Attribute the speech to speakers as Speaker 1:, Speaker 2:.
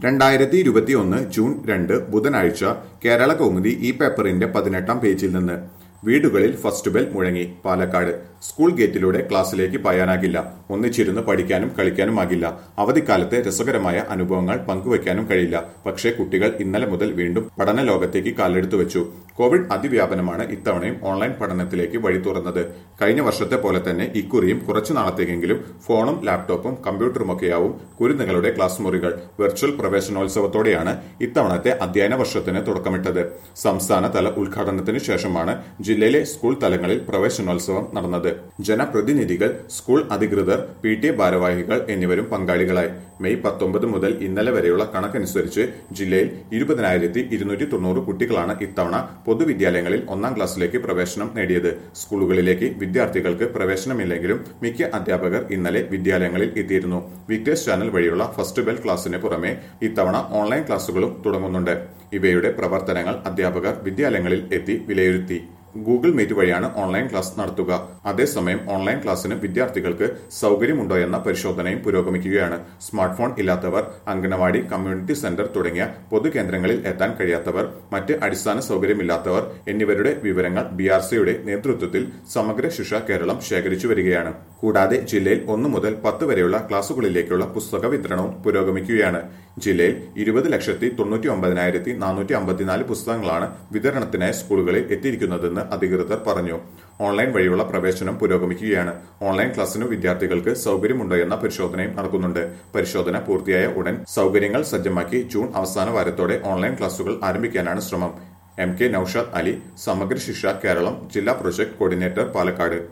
Speaker 1: രണ്ടായിരത്തി ഇരുപത്തിയൊന്ന് ജൂൺ രണ്ട് ബുധനാഴ്ച കേരള കൗമുദി ഈ പേപ്പറിന്റെ പതിനെട്ടാം പേജിൽ നിന്ന് വീടുകളിൽ ഫസ്റ്റ് ബെൽ മുഴങ്ങി പാലക്കാട് സ്കൂൾ ഗേറ്റിലൂടെ ക്ലാസ്സിലേക്ക് പായാനാകില്ല ഒന്നിച്ചിരുന്ന് പഠിക്കാനും കളിക്കാനുമാകില്ല അവധിക്കാലത്തെ രസകരമായ അനുഭവങ്ങൾ പങ്കുവയ്ക്കാനും കഴിയില്ല പക്ഷേ കുട്ടികൾ ഇന്നലെ മുതൽ വീണ്ടും പഠന ലോകത്തേക്ക് കാലെടുത്തു വെച്ചു കോവിഡ് അതിവ്യാപനമാണ് ഇത്തവണയും ഓൺലൈൻ പഠനത്തിലേക്ക് വഴി തുറന്നത് കഴിഞ്ഞ വർഷത്തെ പോലെ തന്നെ ഇക്കുറിയും കുറച്ചു നാളത്തേക്കെങ്കിലും ഫോണും ലാപ്ടോപ്പും കമ്പ്യൂട്ടറുമൊക്കെയാവും കുരുന്നുകളുടെ ക്ലാസ് മുറികൾ വെർച്വൽ പ്രവേശനോത്സവത്തോടെയാണ് ഇത്തവണത്തെ അധ്യയന വർഷത്തിന് തുടക്കമിട്ടത് സംസ്ഥാന തല ഉദ്ഘാടനത്തിന് ശേഷമാണ് ജില്ലയിലെ സ്കൂൾ തലങ്ങളിൽ പ്രവേശനോത്സവം നടന്നത് ജനപ്രതിനിധികൾ സ്കൂൾ അധികൃതർ പി ടി എ ഭാരവാഹികൾ എന്നിവരും പങ്കാളികളായി മെയ് പത്തൊമ്പത് മുതൽ ഇന്നലെ വരെയുള്ള കണക്കനുസരിച്ച് ജില്ലയിൽ ഇരുപതിനായിരത്തി ഇരുന്നൂറ്റി തൊണ്ണൂറ് കുട്ടികളാണ് ഇത്തവണ പൊതുവിദ്യാലയങ്ങളിൽ ഒന്നാം ക്ലാസ്സിലേക്ക് പ്രവേശനം നേടിയത് സ്കൂളുകളിലേക്ക് വിദ്യാർത്ഥികൾക്ക് പ്രവേശനമില്ലെങ്കിലും മിക്ക അധ്യാപകർ ഇന്നലെ വിദ്യാലയങ്ങളിൽ എത്തിയിരുന്നു വിക്ടേഴ്സ് ചാനൽ വഴിയുള്ള ഫസ്റ്റ് ബെൽ ക്ലാസ്സിന് പുറമെ ഇത്തവണ ഓൺലൈൻ ക്ലാസുകളും തുടങ്ങുന്നുണ്ട് ഇവയുടെ പ്രവർത്തനങ്ങൾ അധ്യാപകർ വിദ്യാലയങ്ങളിൽ എത്തി വിലയിരുത്തി ഗൂഗിൾ മീറ്റ് വഴിയാണ് ഓൺലൈൻ ക്ലാസ് നടത്തുക അതേസമയം ഓൺലൈൻ ക്ലാസ്സിന് വിദ്യാർത്ഥികൾക്ക് സൗകര്യമുണ്ടോ എന്ന പരിശോധനയും പുരോഗമിക്കുകയാണ് സ്മാർട്ട് ഫോൺ ഇല്ലാത്തവർ അംഗനവാടി കമ്മ്യൂണിറ്റി സെന്റർ തുടങ്ങിയ പൊതുകേന്ദ്രങ്ങളിൽ എത്താൻ കഴിയാത്തവർ മറ്റ് അടിസ്ഥാന സൗകര്യമില്ലാത്തവർ എന്നിവരുടെ വിവരങ്ങൾ ബി ആർ സിയുടെ നേതൃത്വത്തിൽ സമഗ്ര ശിക്ഷ കേരളം ശേഖരിച്ചു വരികയാണ് കൂടാതെ ജില്ലയിൽ ഒന്നു മുതൽ പത്ത് വരെയുള്ള ക്ലാസുകളിലേക്കുള്ള പുസ്തക വിതരണവും പുരോഗമിക്കുകയാണ് ജില്ലയിൽ ഇരുപത് ലക്ഷത്തി തൊണ്ണൂറ്റി ഒമ്പതിനായിരത്തി നാനൂറ്റി അമ്പത്തിനാല് പുസ്തകങ്ങളാണ് വിതരണത്തിനായി സ്കൂളുകളിൽ എത്തിയിരിക്കുന്നതെന്ന് അധികൃതർ പറഞ്ഞു ഓൺലൈൻ വഴിയുള്ള പ്രവേശനം പുരോഗമിക്കുകയാണ് ഓൺലൈൻ ക്ലാസ്സിനു വിദ്യാർത്ഥികൾക്ക് സൗകര്യമുണ്ടോ എന്ന പരിശോധനയും നടക്കുന്നുണ്ട് പരിശോധന പൂർത്തിയായ ഉടൻ സൗകര്യങ്ങൾ സജ്ജമാക്കി ജൂൺ അവസാന വാരത്തോടെ ഓൺലൈൻ ക്ലാസുകൾ ആരംഭിക്കാനാണ് ശ്രമം എം കെ നൌഷാദ് അലി സമഗ്ര ശിക്ഷ കേരളം ജില്ലാ പ്രൊജക്ട് കോർഡിനേറ്റർ പാലക്കാട്